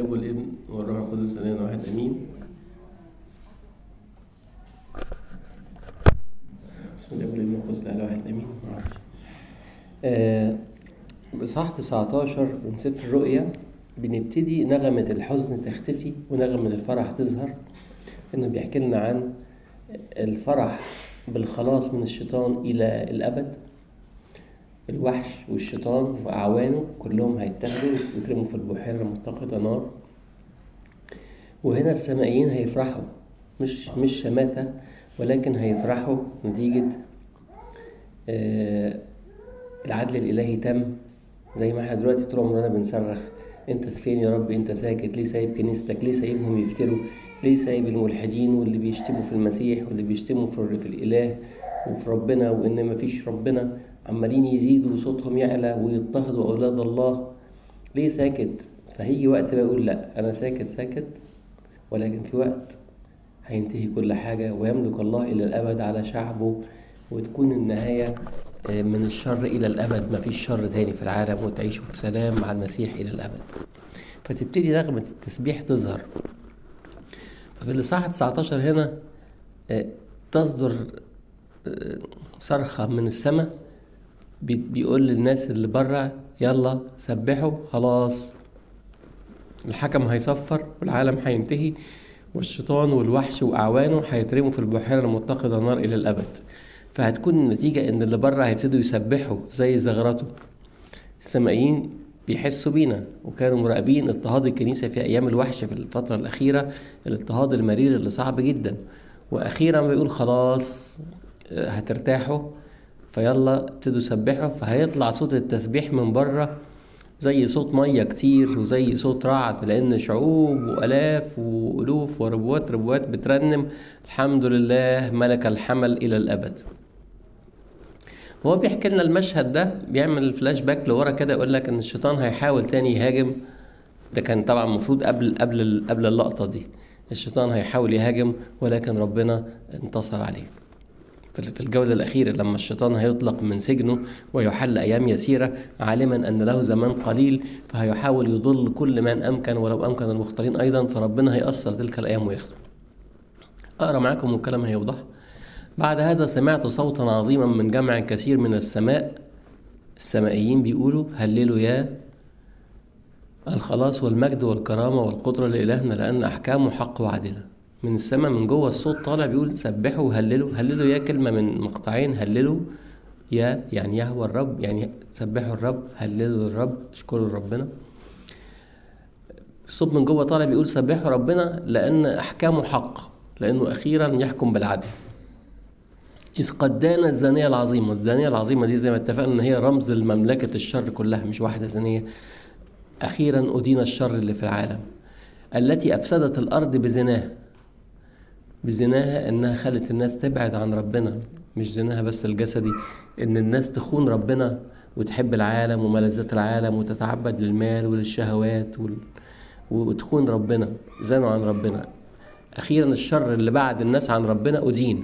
الاب والابن والروح القدس الاله واحد امين بسم الله والابن والقدس الاله واحد امين معرفش آه بصح 19 من سفر الرؤيا بنبتدي نغمة الحزن تختفي ونغمة الفرح تظهر انه بيحكي لنا عن الفرح بالخلاص من الشيطان الى الابد الوحش والشيطان وأعوانه كلهم هيتاخدوا ويترموا في البحيرة المتقدة نار وهنا السمائيين هيفرحوا مش مش شماتة ولكن هيفرحوا نتيجة آه العدل الإلهي تم زي ما احنا دلوقتي طول عمرنا بنصرخ انت فين يا رب انت ساكت ليه سايب كنيستك ليه سايبهم يفتروا ليه سايب الملحدين واللي بيشتموا في المسيح واللي بيشتموا في, في الإله وفي ربنا وإن مفيش ربنا عمالين يزيدوا وصوتهم يعلى ويضطهدوا أولاد الله ليه ساكت فهيجي وقت بقول لا أنا ساكت ساكت ولكن في وقت هينتهي كل حاجة ويملك الله إلى الأبد على شعبه وتكون النهاية من الشر إلى الأبد ما فيش شر تاني في العالم وتعيشوا في سلام مع المسيح إلى الأبد فتبتدي نغمة التسبيح تظهر ففي الإصحاح 19 هنا تصدر صرخة من السماء بيقول للناس اللي بره يلا سبحوا خلاص الحكم هيصفر والعالم هينتهي والشيطان والوحش واعوانه هيترموا في البحيره المتقده نار الى الابد فهتكون النتيجه ان اللي بره هيبتدوا يسبحوا زي زغرته السمائيين بيحسوا بينا وكانوا مراقبين اضطهاد الكنيسه في ايام الوحش في الفتره الاخيره الاضطهاد المرير اللي صعب جدا واخيرا بيقول خلاص هترتاحوا فيلا ابتدوا يسبحوا فهيطلع صوت التسبيح من بره زي صوت ميه كتير وزي صوت رعد لان شعوب والاف والوف وربوات ربوات بترنم الحمد لله ملك الحمل الى الابد هو بيحكي لنا المشهد ده بيعمل فلاش باك لورا كده يقول لك ان الشيطان هيحاول تاني يهاجم ده كان طبعا المفروض قبل قبل قبل اللقطه دي الشيطان هيحاول يهاجم ولكن ربنا انتصر عليه في الجولة الأخيرة لما الشيطان هيطلق من سجنه ويحل أيام يسيرة عالما أن له زمان قليل فهيحاول يضل كل من أمكن ولو أمكن المختارين أيضا فربنا هيأثر تلك الأيام وياخده أقرأ معاكم والكلام هيوضح بعد هذا سمعت صوتا عظيما من جمع كثير من السماء السمائيين بيقولوا هللوا يا الخلاص والمجد والكرامة والقدرة لإلهنا لأن أحكامه حق وعدلة من السماء من جوه الصوت طالع بيقول سبحوا وهللوا هللوا يا كلمة من مقطعين هللوا يا يعني يهوى الرب يعني سبحوا الرب هللوا الرب اشكروا ربنا الصوت من جوه طالع بيقول سبحوا ربنا لأن أحكامه حق لأنه أخيرا يحكم بالعدل إذ قد دان الزانية العظيمة الزانية العظيمة دي زي ما اتفقنا إن هي رمز لمملكة الشر كلها مش واحدة زانية أخيرا أدين الشر اللي في العالم التي أفسدت الأرض بزناها بزناها انها خلت الناس تبعد عن ربنا مش زناها بس الجسدي ان الناس تخون ربنا وتحب العالم وملذات العالم وتتعبد للمال وللشهوات وال... وتخون ربنا زانوا عن ربنا اخيرا الشر اللي بعد الناس عن ربنا ادين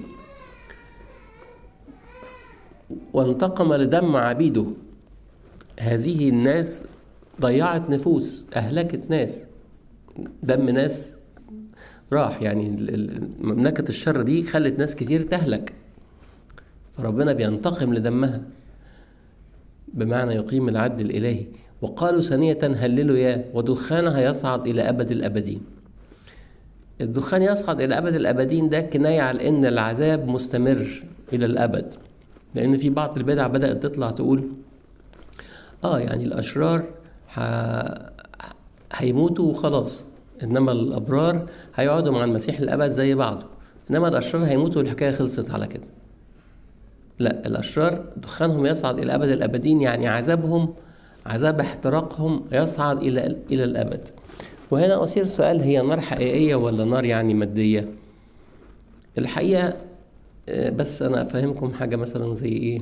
وانتقم لدم عبيده هذه الناس ضيعت نفوس اهلكت ناس دم ناس راح يعني مملكة الشر دي خلت ناس كتير تهلك فربنا بينتقم لدمها بمعنى يقيم العدل الإلهي وقالوا ثانية هللوا يا ودخانها يصعد إلى أبد الأبدين الدخان يصعد إلى أبد الأبدين ده كناية على إن العذاب مستمر إلى الأبد لأن في بعض البدع بدأت تطلع تقول آه يعني الأشرار ح... هيموتوا وخلاص انما الابرار هيقعدوا مع المسيح الابد زي بعضه انما الاشرار هيموتوا والحكايه خلصت على كده لا الاشرار دخانهم يصعد الى ابد الابدين يعني عذابهم عذاب احتراقهم يصعد الى الى الابد وهنا اثير سؤال هي نار حقيقيه ولا نار يعني ماديه الحقيقه بس انا افهمكم حاجه مثلا زي ايه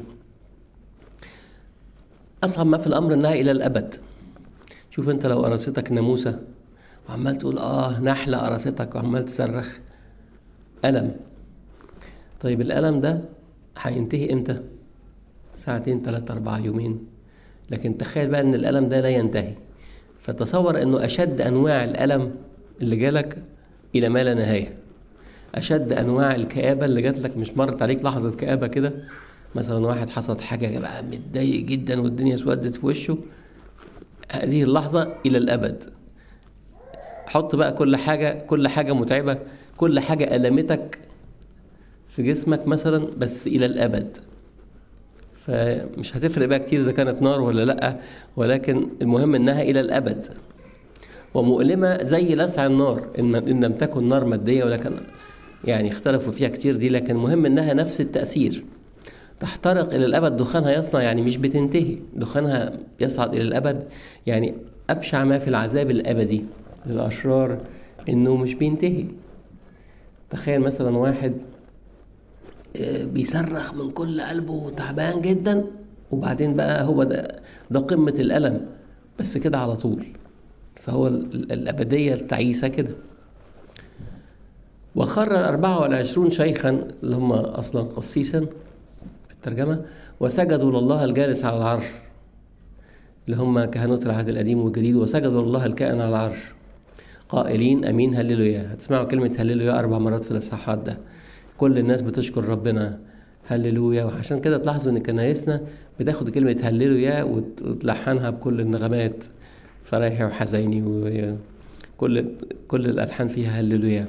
اصعب ما في الامر انها الى الابد شوف انت لو قرصتك ناموسه وعمال تقول اه نحلة قرصتك وعمال تصرخ ألم طيب الألم ده هينتهي امتى؟ ساعتين تلاتة أربعة يومين لكن تخيل بقى إن الألم ده لا ينتهي فتصور انه اشد انواع الالم اللي جالك الى ما لا نهايه اشد انواع الكآبه اللي جات لك مش مرت عليك لحظه كآبه كده مثلا واحد حصلت حاجه بقى متضايق جدا والدنيا اسودت في وشه هذه اللحظه الى الابد حط بقى كل حاجه كل حاجه متعبه كل حاجه المتك في جسمك مثلا بس الى الابد فمش هتفرق بقى كتير اذا كانت نار ولا لا ولكن المهم انها الى الابد ومؤلمه زي لسع النار ان ان لم تكن نار ماديه ولكن يعني اختلفوا فيها كتير دي لكن المهم انها نفس التاثير تحترق الى الابد دخانها يصنع يعني مش بتنتهي دخانها يصعد الى الابد يعني ابشع ما في العذاب الابدي للاشرار انه مش بينتهي تخيل مثلا واحد بيصرخ من كل قلبه وتعبان جدا وبعدين بقى هو ده ده قمة الألم بس كده على طول فهو الأبدية التعيسة كده وخر الأربعة والعشرون شيخا اللي هم أصلا قسيسا في الترجمة وسجدوا لله الجالس على العرش اللي هم كهنوت العهد القديم والجديد وسجدوا لله الكائن على العرش قائلين امين هللويا هتسمعوا كلمه هللويا اربع مرات في الاصحاحات ده كل الناس بتشكر ربنا هللويا وعشان كده تلاحظوا ان كنايسنا بتاخد كلمه هللويا وتلحنها بكل النغمات فريحي وحزيني وكل كل الالحان فيها هللويا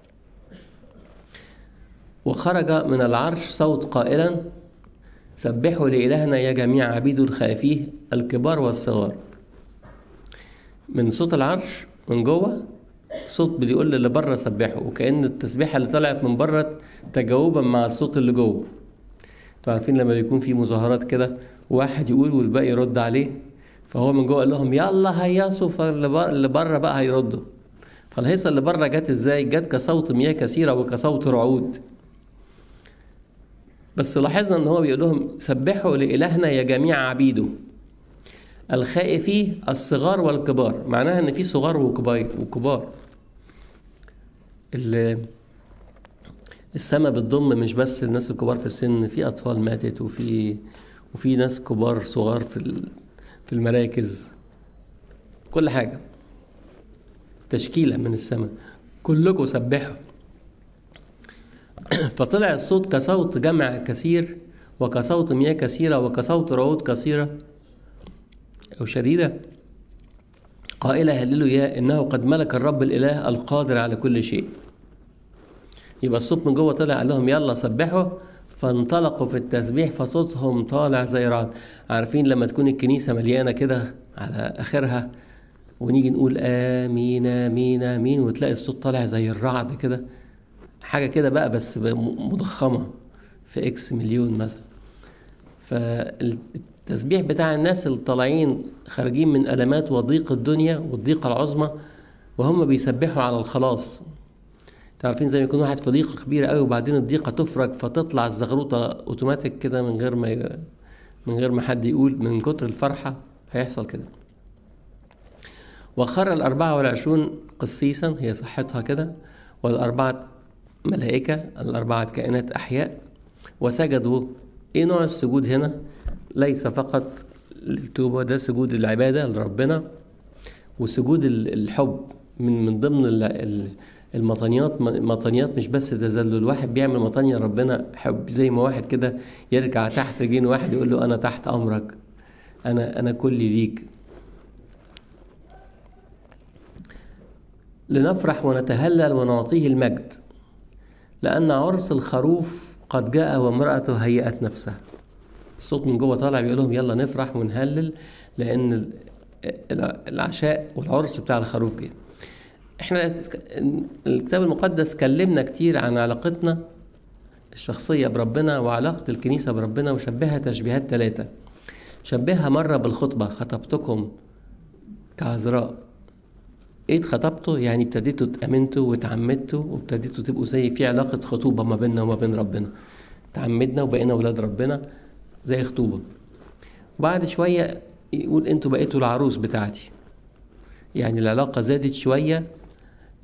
وخرج من العرش صوت قائلا سبحوا لإلهنا يا جميع عبيده الخائفيه الكبار والصغار من صوت العرش من جوه صوت بيقول اللي بره سبحه وكأن التسبيحة اللي طلعت من بره تجاوبا مع الصوت اللي جوه انتوا عارفين لما بيكون في مظاهرات كده واحد يقول والباقي يرد عليه فهو من جوه قال لهم يلا هيصوا فاللي بره بقى هيردوا فالهيصه اللي بره جت ازاي؟ جت كصوت مياه كثيره وكصوت رعود بس لاحظنا ان هو بيقول لهم سبحوا لالهنا يا جميع عبيده الخائفي الصغار والكبار معناها ان في صغار وكبار وكبار السماء بتضم مش بس الناس الكبار في السن في اطفال ماتت وفي وفي ناس كبار صغار في في المراكز كل حاجه تشكيله من السماء كلكم سبحوا فطلع الصوت كصوت جمع كثير وكصوت مياه كثيرة وكصوت رعود كثيرة أو شديدة قائلة هللوا يا إنه قد ملك الرب الإله القادر على كل شيء يبقى الصوت من جوه طلع قال لهم يلا سبحوا فانطلقوا في التسبيح فصوتهم طالع زي رعد عارفين لما تكون الكنيسة مليانة كده على آخرها ونيجي نقول آمين آمين آمين وتلاقي الصوت طالع زي الرعد كده حاجه كده بقى بس مضخمه في اكس مليون مثلا فالتسبيح بتاع الناس اللي طالعين خارجين من المات وضيق الدنيا والضيقه العظمى وهم بيسبحوا على الخلاص تعرفين زي ما يكون واحد في ضيقه كبيره قوي وبعدين الضيقه تفرج فتطلع الزغروطه اوتوماتيك كده من غير ما من غير ما حد يقول من كتر الفرحه هيحصل كده وخر الأربعة والعشرون قسيسا هي صحتها كده والأربعة ملائكة الأربعة كائنات أحياء وسجدوا إيه نوع السجود هنا؟ ليس فقط للتوبة ده سجود العبادة لربنا وسجود الحب من من ضمن المطانيات مطانيات مش بس تذلل واحد بيعمل مطانية ربنا حب زي ما واحد كده يرجع تحت رجلين واحد يقول له أنا تحت أمرك أنا أنا كلي ليك لنفرح ونتهلل ونعطيه المجد لأن عرس الخروف قد جاء وامرأته هيأت نفسها الصوت من جوه طالع بيقول لهم يلا نفرح ونهلل لأن العشاء والعرس بتاع الخروف جه احنا الكتاب المقدس كلمنا كتير عن علاقتنا الشخصية بربنا وعلاقة الكنيسة بربنا وشبهها تشبيهات ثلاثة شبهها مرة بالخطبة خطبتكم كعذراء ايه اتخطبتوا يعني ابتديتوا اتأمنتوا واتعمدتوا وابتديتوا تبقوا زي في علاقة خطوبة ما بيننا وما بين ربنا تعمدنا وبقينا ولاد ربنا زي خطوبة وبعد شوية يقول انتوا بقيتوا العروس بتاعتي يعني العلاقة زادت شوية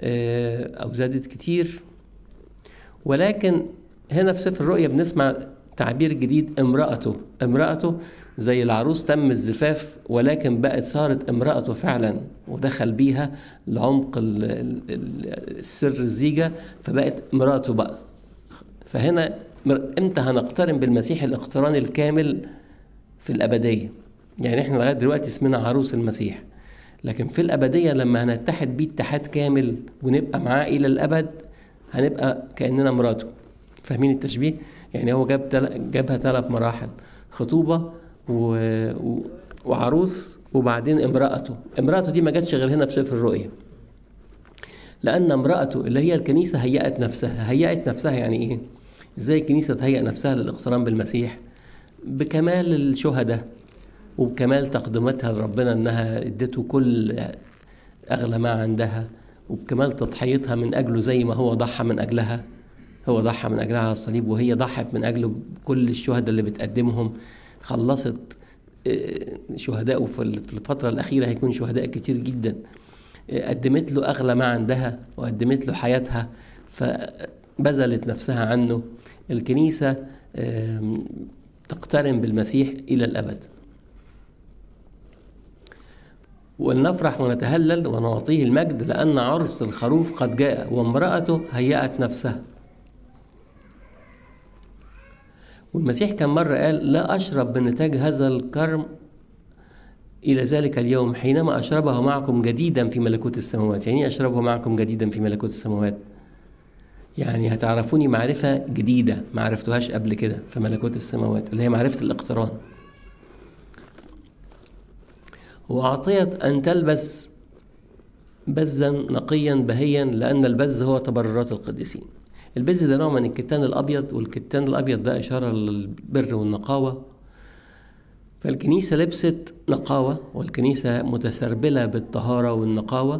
أو زادت كتير ولكن هنا في سفر الرؤيا بنسمع تعبير جديد امرأته امرأته زي العروس تم الزفاف ولكن بقت صارت امرأته فعلا ودخل بيها لعمق ال- ال- ال- السر الزيجة فبقت امرأته بقى فهنا مر- امتى هنقترن بالمسيح الاقتران الكامل في الأبدية يعني احنا لغاية دلوقتي اسمنا عروس المسيح لكن في الأبدية لما هنتحد بيه اتحاد كامل ونبقى معاه إلى الأبد هنبقى كأننا مراته فاهمين التشبيه؟ يعني هو جاب تل... جابها ثلاث مراحل خطوبة و... و... وعروس وبعدين امرأته امرأته دي ما جاتش غير هنا بسفر الرؤيا لأن امرأته اللي هي الكنيسة هيأت نفسها هيأت نفسها يعني إيه؟ إزاي الكنيسة تهيأ نفسها للاقتران بالمسيح؟ بكمال الشهداء وبكمال تقدمتها لربنا انها ادته كل اغلى ما عندها وبكمال تضحيتها من اجله زي ما هو ضحى من اجلها هو ضحى من اجلها على الصليب وهي ضحت من اجله بكل الشهداء اللي بتقدمهم خلصت آه، شهدائه في الفترة الأخيرة هيكون شهداء كتير جدا آه، قدمت له أغلى ما عندها وقدمت له حياتها فبذلت نفسها عنه الكنيسة آم، تقترن بالمسيح إلى الأبد ولنفرح ونتهلل ونعطيه المجد لأن عرس الخروف قد جاء وامرأته هيأت نفسها والمسيح كان مرة قال لا أشرب من نتاج هذا الكرم إلى ذلك اليوم حينما أشربه معكم جديدا في ملكوت السماوات يعني إيه أشربه معكم جديدا في ملكوت السماوات يعني هتعرفوني معرفة جديدة ما عرفتوهاش قبل كده في ملكوت السماوات اللي هي معرفة الاقتران وأعطيت أن تلبس بزا نقيا بهيا لأن البز هو تبررات القديسين البز ده نوع من الكتان الأبيض والكتان الأبيض ده إشارة للبر والنقاوة فالكنيسة لبست نقاوة والكنيسة متسربلة بالطهارة والنقاوة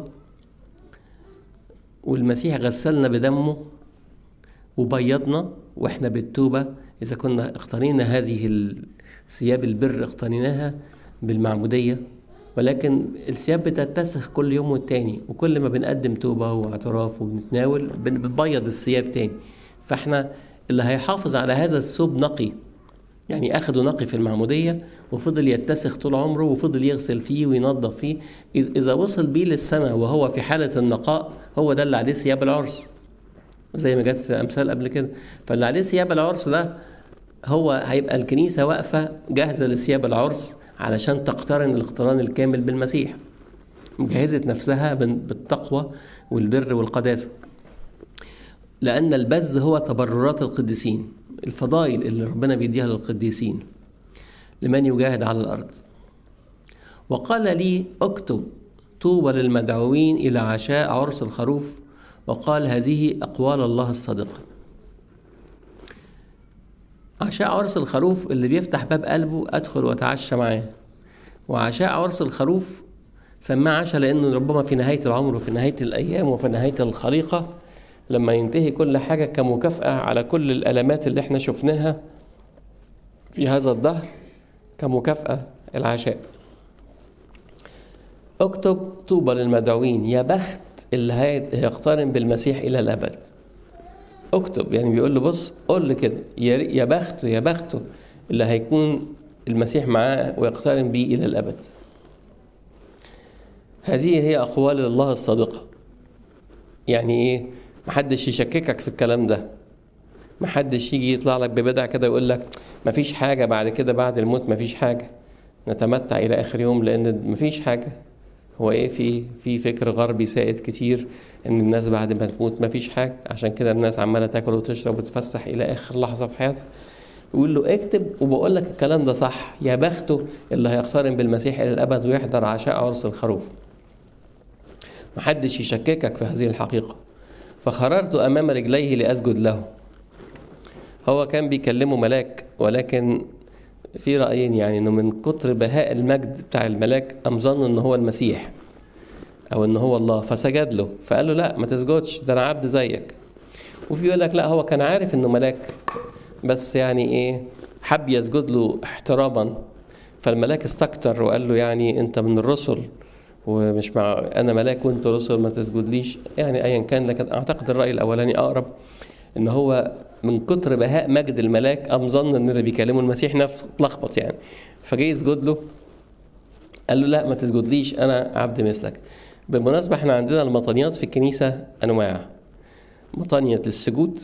والمسيح غسلنا بدمه وبيضنا واحنا بالتوبة إذا كنا اقتنينا هذه ثياب البر اقتنيناها بالمعمودية ولكن الثياب بتتسخ كل يوم والتاني وكل ما بنقدم توبة واعتراف وبنتناول بن- بنبيض الثياب تاني فاحنا اللي هيحافظ على هذا الثوب نقي يعني اخده نقي في المعمودية وفضل يتسخ طول عمره وفضل يغسل فيه وينظف فيه إذ- إذا وصل بيه للسماء وهو في حالة النقاء هو ده اللي عليه ثياب العرس زي ما جت في أمثال قبل كده فاللي عليه ثياب العرس ده هو هيبقى الكنيسة واقفة جاهزة لثياب العرس علشان تقترن الاقتران الكامل بالمسيح جهزت نفسها بال- بالتقوى والبر والقداسة لأن البذ هو تبررات القديسين الفضائل اللي ربنا بيديها للقديسين لمن يجاهد على الأرض وقال لي اكتب طوبى للمدعوين إلى عشاء عرس الخروف وقال هذه أقوال الله الصادقة عشاء عرس الخروف اللي بيفتح باب قلبه أدخل وأتعشى معاه وعشاء عرس الخروف سماه عشاء لأنه ربما في نهاية العمر وفي نهاية الأيام وفي نهاية الخليقة لما ينتهي كل حاجة كمكافأة على كل الألمات اللي احنا شفناها في هذا الدهر كمكافأة العشاء اكتب طوبى للمدعوين يا بخت اللي هي- هيقترن بالمسيح إلى الأبد اكتب يعني بيقول له بص قول لي كده يا ري- يا بخته يا بخته اللي هيكون المسيح معاه ويقترن بيه إلى الأبد هذه هي أقوال الله الصادقة يعني إيه محدش يشككك في الكلام ده محدش يجي يطلع لك ببدع كده يقول لك مفيش حاجة بعد كده بعد الموت مفيش حاجة نتمتع إلى آخر يوم لأن مفيش حاجة هو إيه في في فكر غربي سائد كتير إن الناس بعد ما تموت مفيش حاجة عشان كده الناس عمالة تاكل وتشرب وتتفسح إلى آخر لحظة في حياتها يقول له اكتب وبقول لك الكلام ده صح يا بخته اللي هيقترن بالمسيح إلى الأبد ويحضر عشاء عرس الخروف محدش يشككك في هذه الحقيقة فخررت أمام رجليه لأسجد له هو كان بيكلمه ملاك ولكن في رأيين يعني انه من كتر بهاء المجد بتاع الملاك قام ظن ان هو المسيح او ان هو الله فسجد له فقال له لا ما تسجدش ده انا عبد زيك وفي يقول لك لا هو كان عارف انه ملاك بس يعني ايه حب يسجد له احتراما فالملاك استكتر وقال له يعني انت من الرسل ومش مع انا ملاك وانت رسل ما تسجدليش يعني ايا كان لكن اعتقد الراي الاولاني اقرب ان هو من كتر بهاء مجد الملاك قام ظن ان اللي بيكلمه المسيح نفسه اتلخبط يعني فجاي يسجد له قال له لا ما تسجدليش انا عبد مثلك بالمناسبة احنا عندنا المطانيات في الكنيسة انواع مطانية للسجود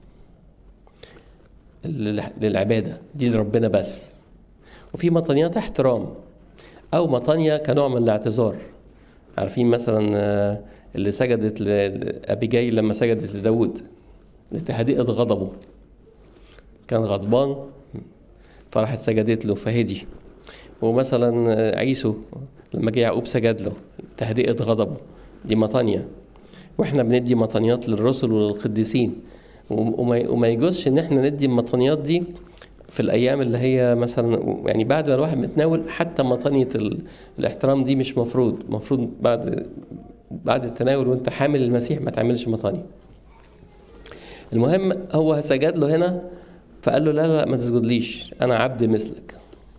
لل- للعبادة دي لربنا بس وفي مطانيات احترام او مطانية كنوع من الاعتذار عارفين مثلا آه، اللي سجدت لأبيجايل لما سجدت لداود لتهدئة غضبه كان غضبان فراحت سجدت له فهدي ومثلا آه، عيسو لما جه يعقوب سجد له تهدئة غضبه دي مطانية واحنا بندي مطانيات للرسل وللقديسين وم- وما وما يجوزش ان احنا ندي المطانيات دي في الايام اللي هي مثلا يعني بعد ما الواحد متناول حتى مطانية ال- الاحترام دي مش مفروض مفروض بعد بعد التناول وانت حامل المسيح ما تعملش مطانية المهم هو سجد له هنا فقال له لا لا ما تسجدليش انا عبد مثلك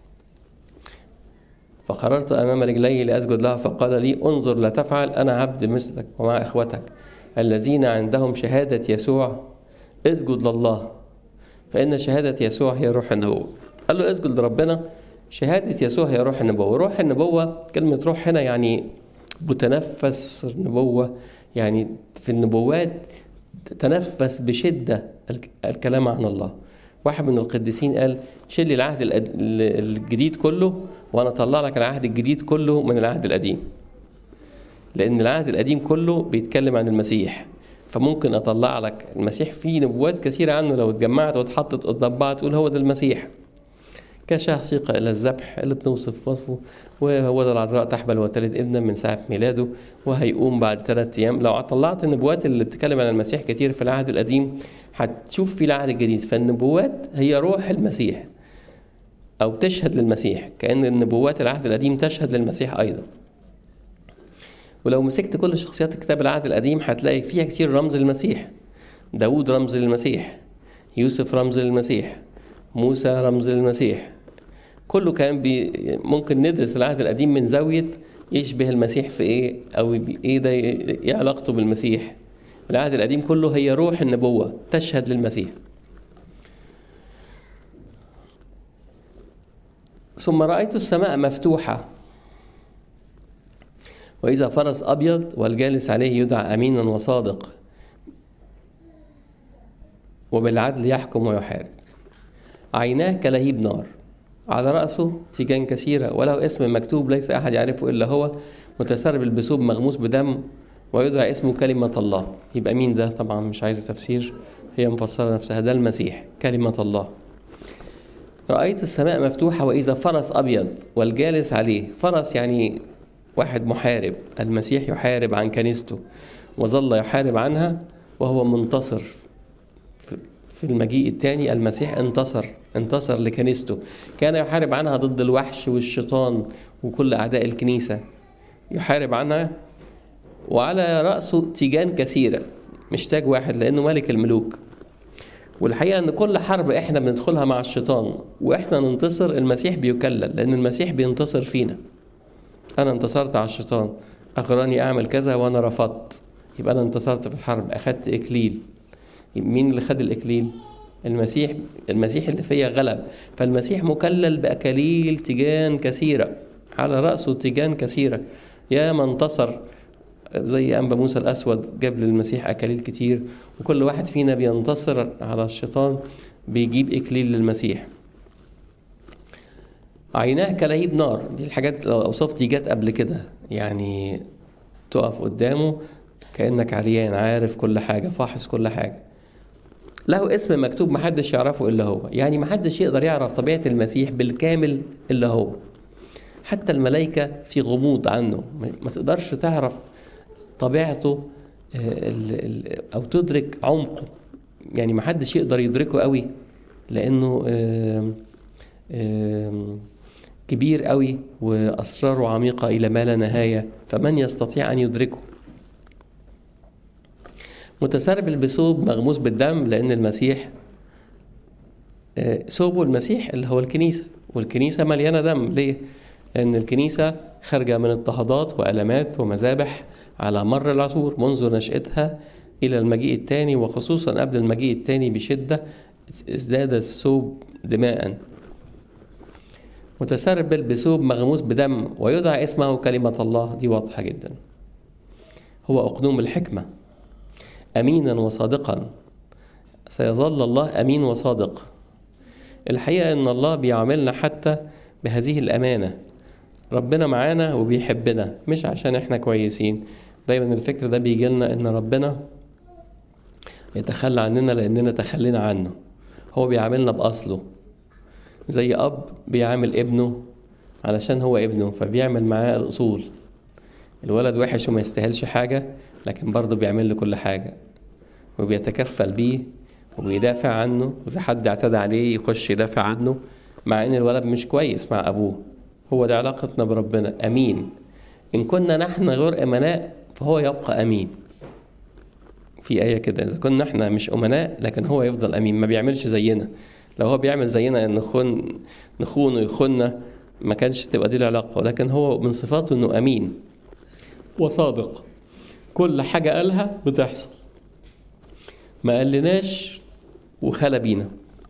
فقررت امام رجليه لاسجد له فقال لي انظر لا تفعل انا عبد مثلك ومع اخوتك الذين عندهم شهاده يسوع اسجد لله فان شهاده يسوع هي روح النبوه قال له اسجد لربنا شهاده يسوع هي روح النبوه روح النبوه كلمه روح هنا يعني متنفس النبوه يعني في النبوات تنفس بشده الك- الكلام عن الله واحد من القديسين قال شيل لي العهد الأد- الجديد كله وانا اطلع لك العهد الجديد كله من العهد القديم لان العهد القديم كله بيتكلم عن المسيح فممكن اطلع لك المسيح فيه نبوات كثيره عنه لو اتجمعت واتحطت قدام بعض تقول هو ده المسيح كشاه سيق الى الذبح اللي بنوصف وصفه وهو ده العذراء تحبل وتلد ابنا من ساعه ميلاده وهيقوم بعد ثلاثة ايام لو طلعت النبوات اللي بتتكلم عن المسيح كتير في العهد القديم هتشوف في العهد الجديد فالنبوات هي روح المسيح او تشهد للمسيح كان النبوات العهد القديم تشهد للمسيح ايضا ولو مسكت كل شخصيات كتاب العهد القديم هتلاقي فيها كتير رمز للمسيح داود رمز للمسيح يوسف رمز للمسيح موسى رمز للمسيح كله كان بي ممكن ندرس العهد القديم من زاوية يشبه المسيح في ايه او بي- ايه ده ايه علاقته بالمسيح العهد القديم كله هي روح النبوة تشهد للمسيح ثم رأيت السماء مفتوحة وإذا فرس أبيض والجالس عليه يدعى أمينا وصادق وبالعدل يحكم ويحارب عيناه كلهيب نار على رأسه تيجان كثيرة وله اسم مكتوب ليس أحد يعرفه إلا هو متسرب البثوب مغموس بدم ويدعى اسمه كلمة الله يبقى مين ده طبعا مش عايز تفسير هي مفسرة نفسها ده المسيح كلمة الله رأيت السماء مفتوحة وإذا فرس أبيض والجالس عليه فرس يعني واحد محارب المسيح يحارب عن كنيسته وظل يحارب عنها وهو منتصر في- في المجيء الثاني المسيح انتصر انتصر لكنيسته كان يحارب عنها ضد الوحش والشيطان وكل أعداء الكنيسة يحارب عنها وعلى رأسه تيجان كثيرة مش تاج واحد لأنه ملك الملوك والحقيقة إن كل حرب إحنا بندخلها مع الشيطان وإحنا ننتصر المسيح بيكلل لأن المسيح بينتصر فينا أنا انتصرت على الشيطان أغراني أعمل كذا وأنا رفضت يبقى أنا انتصرت في الحرب أخدت إكليل مين اللي خد الإكليل؟ المسيح المسيح اللي فيا غلب فالمسيح مكلل بأكاليل تيجان كثيرة على رأسه تيجان كثيرة يا من انتصر زي أنبا موسى الأسود جاب للمسيح أكاليل كتير وكل واحد فينا بينتصر على الشيطان بيجيب إكليل للمسيح عيناه كلهيب نار دي الحاجات الأوصاف دي جت قبل كده يعني تقف قدامه كأنك عريان عارف كل حاجة فاحص كل حاجة له اسم مكتوب محدش يعرفه إلا هو يعني محدش يقدر يعرف طبيعة المسيح بالكامل إلا هو حتى الملائكة في غموض عنه ما ما تقدرش تعرف طبيعته آه، ال- ال- أو تدرك عمقه يعني محدش يقدر يدركه قوي لأنه آم، آم، كبير قوي وأسراره عميقة إلى ما لا نهاية فمن يستطيع أن يدركه متسرب البثوب مغموس بالدم لأن المسيح آه، ثوبه المسيح اللي هو الكنيسة والكنيسة مليانة دم ليه؟ لأن الكنيسة خارجة من اضطهادات وألمات ومذابح على مر العصور منذ نشأتها إلى المجيء الثاني وخصوصا قبل المجيء الثاني بشدة ازداد الثوب دماء متسربل بثوب مغموس بدم ويدعى اسمه كلمة الله دي واضحة جدا هو أقنوم الحكمة أمينا وصادقا سيظل الله أمين وصادق الحقيقة إن الله بيعاملنا حتى بهذه الأمانة ربنا معانا وبيحبنا مش عشان إحنا كويسين دايما الفكر ده بيجي لنا إن ربنا يتخلى عننا لأننا تخلينا عنه هو بيعاملنا بأصله زي أب بيعامل ابنه علشان هو ابنه فبيعمل معاه الأصول الولد وحش وما يستاهلش حاجة لكن برضه بيعمل له كل حاجة وبيتكفل بيه وبيدافع عنه وإذا حد اعتدى عليه يخش يدافع عنه مع إن الولد مش كويس مع أبوه هو ده علاقتنا بربنا أمين إن كنا نحن غير أمناء فهو يبقى أمين في آية كده إذا كنا احنا مش أمناء لكن هو يفضل أمين ما بيعملش زينا لو هو بيعمل زينا إن نخون نخون ويخوننا ما كانش تبقى دي العلاقة ولكن هو من صفاته إنه أمين وصادق كل حاجة قالها بتحصل ما قالناش وخلى بينا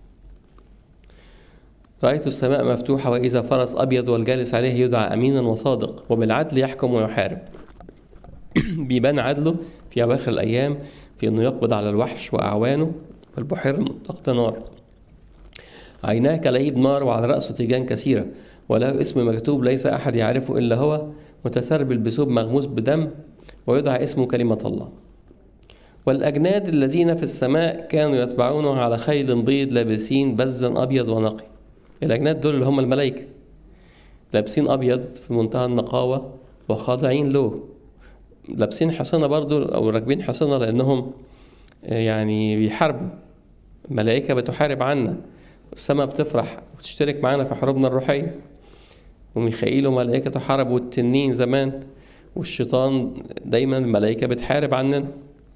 رأيت السماء مفتوحة وإذا فرس أبيض والجالس عليه يدعى أمينا وصادق وبالعدل يحكم ويحارب بيبان عدله في أواخر الأيام في أنه يقبض على الوحش وأعوانه في البحيرة المطلقة نار عيناه كلهيب نار وعلى رأسه تيجان كثيرة وله اسم مكتوب ليس أحد يعرفه إلا هو متسربل بثوب مغموس بدم ويدعى اسمه كلمة الله والأجناد الذين في السماء كانوا يتبعونه على خيل بيض لابسين بزا أبيض ونقي الأجناد دول اللي هم الملائكة لابسين أبيض في منتهى النقاوة وخاضعين له لابسين حصانة برضو أو راكبين حصانة لأنهم يعني بيحاربوا الملائكة بتحارب عنا السماء بتفرح وتشترك معانا في حروبنا الروحية وميخائيل وملائكة حارب والتنين زمان والشيطان دايما الملائكة بتحارب عننا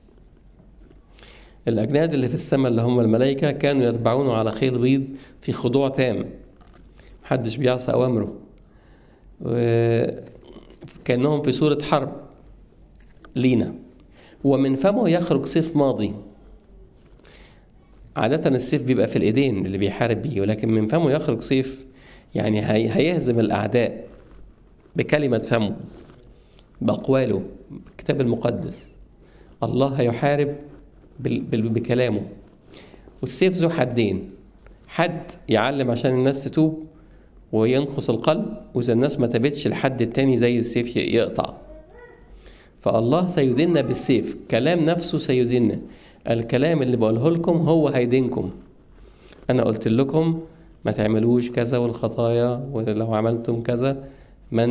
الأجناد اللي في السماء اللي هم الملائكة كانوا يتبعونه على خيل بيض في خضوع تام محدش بيعصى أوامره كأنهم في صورة حرب لينا ومن فمه يخرج سيف ماضي عادة السيف بيبقى في الإيدين اللي بيحارب بيه ولكن من فمه يخرج سيف يعني هيهزم الأعداء بكلمة فمه بأقواله الكتاب المقدس الله هيحارب بكلامه والسيف ذو حدين حد يعلم عشان الناس تتوب وينقص القلب وإذا الناس ما تابتش الحد التاني زي السيف يقطع فالله سيدنا بالسيف كلام نفسه سيدنا الكلام اللي بقوله لكم هو هيدينكم أنا قلت لكم ما تعملوش كذا والخطايا ولو عملتم كذا من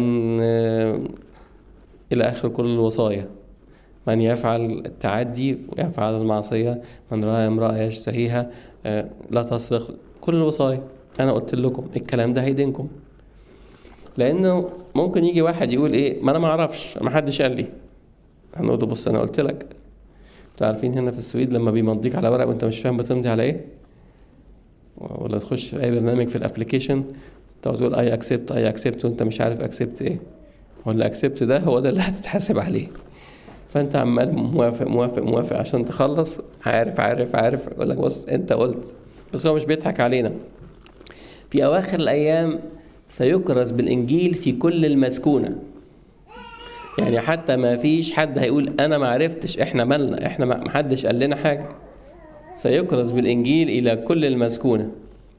إلى آخر كل الوصايا من يفعل التعدي ويفعل المعصية من رأى امرأة يشتهيها لا تسرق كل الوصايا أنا قلت لكم الكلام ده هيدينكم لأنه ممكن يجي واحد يقول إيه ما أنا ما أعرفش ما حدش قال لي هنقول له بص أنا قلت لك انتوا عارفين هنا في السويد لما بيمضيك على ورق وأنت مش فاهم بتمضي على إيه ولا تخش في أي برنامج في الأبلكيشن تقعد تقول أي أكسبت أي أكسبت وأنت مش عارف أكسبت إيه ولا أكسبت ده هو ده اللي هتتحاسب عليه فانت عمال موافق موافق موافق عشان تخلص عارف عارف عارف يقول لك بص انت قلت بس هو مش بيضحك علينا في اواخر الايام سيكرز بالانجيل في كل المسكونه يعني حتى ما فيش حد هيقول انا ما عرفتش احنا مالنا احنا ما حدش قال لنا حاجه سيكرز بالانجيل الى كل المسكونه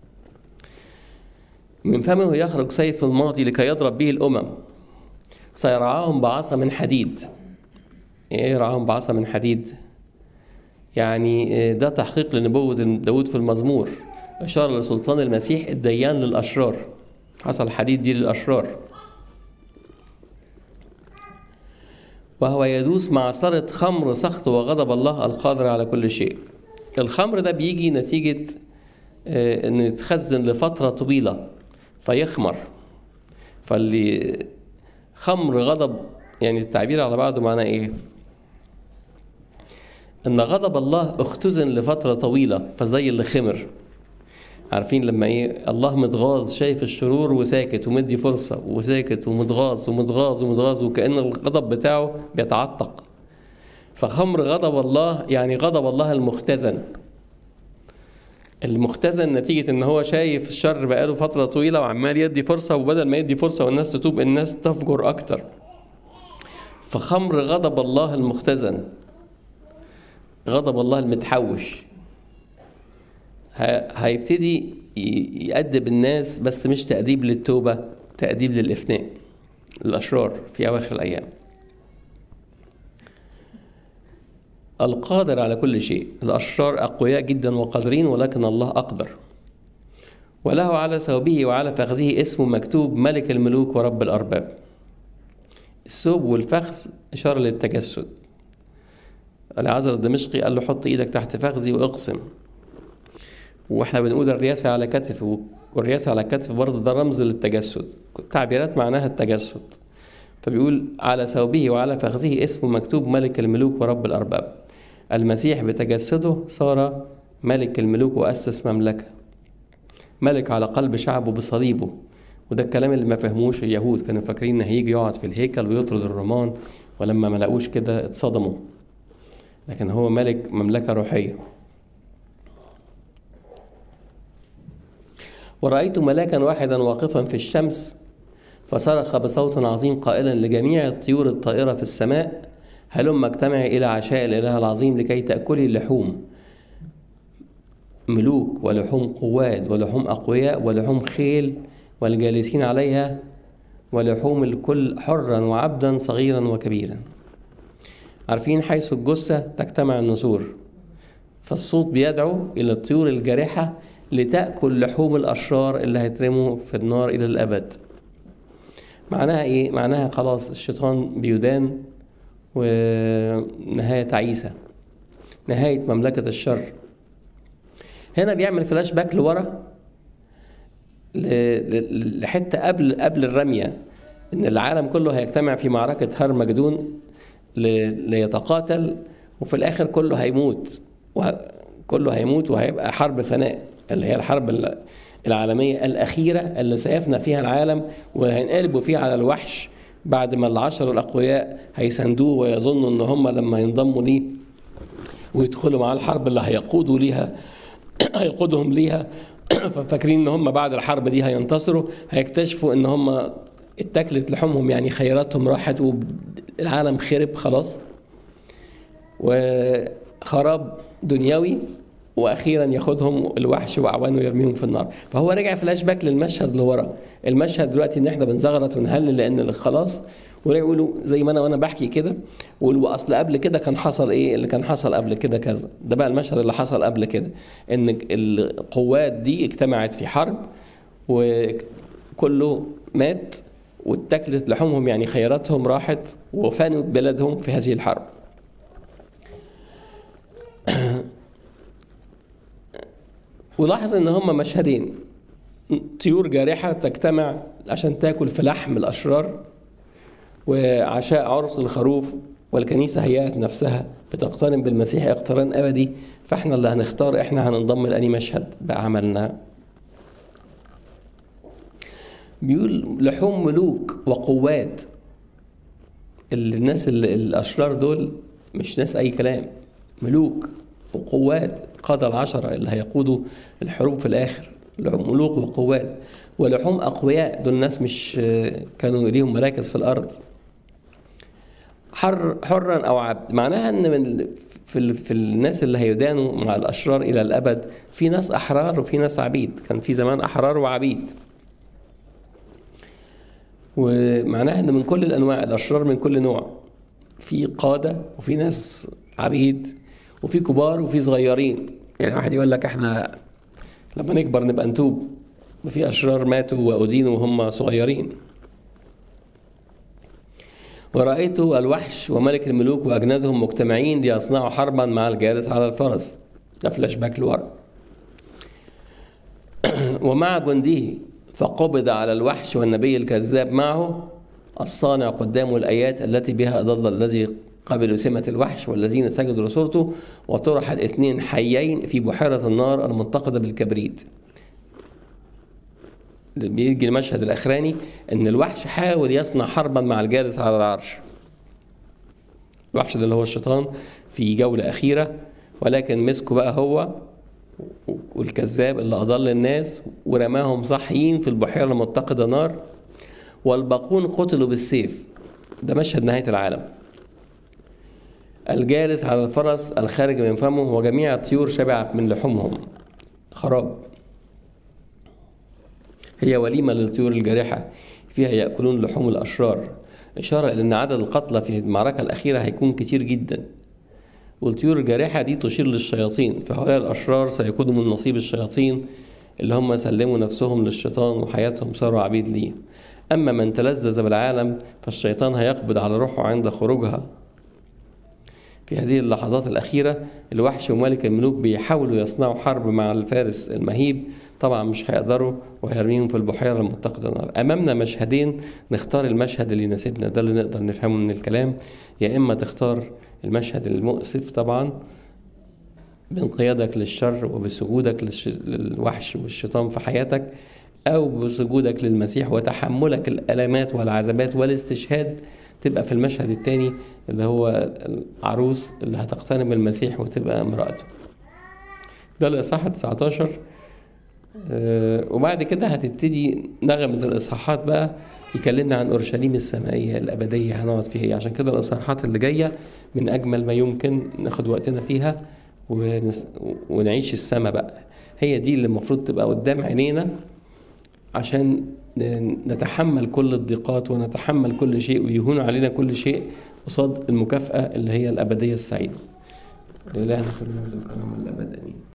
من فمه يخرج سيف الماضي لكي يضرب به الامم سيرعاهم بعصا من حديد ايه رعاهم بعصا من حديد يعني ده تحقيق لنبوة داود في المزمور إشارة لسلطان المسيح الديان للأشرار حصل حديد دي للأشرار وهو يدوس معصرة خمر سخط وغضب الله القادر على كل شيء الخمر ده بيجي نتيجة انه يتخزن لفترة طويلة فيخمر فاللي خمر غضب يعني التعبير على بعضه معناه ايه ان غضب الله اختزن لفتره طويله فزي اللي خمر عارفين لما ايه الله متغاظ شايف الشرور وساكت ومدي فرصه وساكت ومتغاظ ومتغاظ ومتغاظ وكان الغضب بتاعه بيتعتق فخمر غضب الله يعني غضب الله المختزن المختزن نتيجة ان هو شايف الشر بقاله فترة طويلة وعمال يدي فرصة وبدل ما يدي فرصة والناس تتوب الناس تفجر اكتر فخمر غضب الله المختزن غضب الله المتحوش هيبتدي يأدب الناس بس مش تأديب للتوبة تأديب للإفناء الأشرار في أواخر الأيام القادر على كل شيء الأشرار أقوياء جدا وقادرين ولكن الله أقدر وله على ثوبه وعلى فخذه اسم مكتوب ملك الملوك ورب الأرباب الثوب والفخذ إشارة للتجسد العذر الدمشقي قال له حط إيدك تحت فخذي وأقسم واحنا بنقول الرياسة على كتف والرياسة على كتف برضه ده رمز للتجسد تعبيرات معناها التجسد فبيقول على ثوبه وعلى فخذه اسم مكتوب ملك الملوك ورب الأرباب المسيح بتجسده صار ملك الملوك وأسس مملكة ملك على قلب شعبه بصليبه وده الكلام اللي ما فهموش اليهود كانوا فاكرين ان هيجي يقعد في الهيكل ويطرد الرومان ولما ما لقوش كده اتصدموا لكن هو ملك مملكة روحية ورأيت ملاكا واحدا واقفا في الشمس فصرخ بصوت عظيم قائلا لجميع الطيور الطائرة في السماء هلم اجتمعي إلى عشاء الإله العظيم لكي تأكلي اللحوم ملوك ولحوم قواد ولحوم أقوياء ولحوم خيل والجالسين عليها ولحوم الكل حرا وعبدا صغيرا وكبيرا عارفين حيث الجثة تجتمع النسور فالصوت بيدعو إلى الطيور الجارحة لتأكل لحوم الأشرار اللي هيترموا في النار إلى الأبد معناها إيه؟ معناها خلاص الشيطان بيدان ونهاية تعيسة نهاية مملكة الشر هنا بيعمل فلاش باك لورا لحتة قبل قبل الرمية إن العالم كله هيجتمع في معركة هرمجدون ليتقاتل وفي الآخر كله هيموت كله هيموت وهيبقى حرب فناء اللي هي الحرب العالمية الأخيرة اللي سيفنى فيها العالم وهينقلبوا فيها على الوحش بعد ما العشر الأقوياء هيساندوه ويظنوا إن هم لما ينضموا ليه ويدخلوا معاه الحرب اللي هيقودوا ليها هيقودهم ليها ففاكرين ان هم بعد الحرب دي هينتصروا هيكتشفوا ان هم اتاكلت لحومهم يعني خيراتهم راحت والعالم خرب خلاص وخراب دنيوي واخيرا ياخدهم الوحش واعوانه يرميهم في النار فهو رجع فلاش باك للمشهد لورا المشهد دلوقتي ان احنا بنزغرط ونهلل لان خلاص ورجعوا يقولوا زي ما انا وانا بحكي كده ويقولوا اصل قبل كده كان حصل ايه اللي كان حصل قبل كده كذا ده بقى المشهد اللي حصل قبل كده ان القوات دي اجتمعت في حرب وكله مات واتكلت لحومهم يعني خيراتهم راحت وفانوا بلادهم في هذه الحرب ولاحظ ان هم مشهدين طيور جارحة تجتمع عشان تاكل في لحم الأشرار وعشاء عرس الخروف والكنيسة هيأت نفسها بتقترن بالمسيح اقتران أبدي فاحنا اللي هنختار احنا هننضم لأني مشهد بعملنا بيقول لحوم ملوك وقوات الناس الأشرار دول مش ناس أي كلام ملوك وقوات قادة العشرة اللي هيقودوا الحروب في الآخر ملوك وقوات ولحوم أقوياء دول ناس مش كانوا ليهم مراكز في الأرض حر حرا أو عبد معناها أن من في, في الناس اللي هيدانوا مع الأشرار إلى الأبد في ناس أحرار وفي ناس عبيد كان في زمان أحرار وعبيد ومعناها أن من كل الأنواع الأشرار من كل نوع في قادة وفي ناس عبيد وفي كبار وفي صغيرين يعني واحد يقول لك احنا لما نكبر نبقى نتوب وفي اشرار ماتوا وادينوا وهم صغيرين ورأيت الوحش وملك الملوك وأجنادهم مجتمعين ليصنعوا حربا مع الجالس على الفرس ده فلاش باك لورا ومع جنده فقبض على الوحش والنبي الكذاب معه الصانع قدامه الآيات التي بها أضل الذي قبلوا سمة الوحش والذين سجدوا لصورته وطرح الاثنين حيين في بحيرة النار المنتقدة بالكبريت بيجي المشهد الأخراني إن الوحش حاول يصنع حربا مع الجالس على العرش الوحش ده اللي هو الشيطان في جولة أخيرة ولكن مسكه بقى هو والكذاب اللي أضل الناس ورماهم صحيين في البحيرة المتقدة نار والباقون قتلوا بالسيف ده مشهد نهاية العالم الجالس على الفرس الخارج من فمه وجميع الطيور شبعت من لحومهم خراب هي وليمة للطيور الجارحة فيها يأكلون لحوم الأشرار إشارة إلى أن عدد القتلى في المعركة الأخيرة هيكون كتير جدا والطيور الجارحة دي تشير للشياطين فهؤلاء الأشرار سيكونوا من نصيب الشياطين اللي هم سلموا نفسهم للشيطان وحياتهم صاروا عبيد ليه أما من تلذذ بالعالم فالشيطان هيقبض على روحه عند خروجها في هذه اللحظات الأخيرة الوحش وملك الملوك بيحاولوا يصنعوا حرب مع الفارس المهيب طبعا مش هيقدروا وهيرميهم في البحيرة المتقدة نار أمامنا مشهدين نختار المشهد اللي يناسبنا ده اللي نقدر نفهمه من الكلام يا إما تختار المشهد المؤسف طبعا بانقيادك للشر وبسجودك للوحش والشيطان في حياتك أو بسجودك للمسيح وتحملك الألمات والعذابات والاستشهاد تبقى في المشهد الثاني اللي هو العروس اللي هتقتنم المسيح وتبقى امرأته ده الإصحاح 19 آه وبعد كده هتبتدي نغمة الإصحاحات بقى يكلمنا عن أورشليم السمائية الأبدية هنقعد فيها عشان كده الإصحاحات اللي جاية من أجمل ما يمكن ناخد وقتنا فيها ونس... ونعيش السما بقى هي دي اللي المفروض تبقى قدام عينينا عشان نتحمل كل الضيقات ونتحمل كل شيء ويهون علينا كل شيء قصاد المكافأة اللي هي الأبدية السعيدة لإلهنا كل مجد وكرم الأبد آمين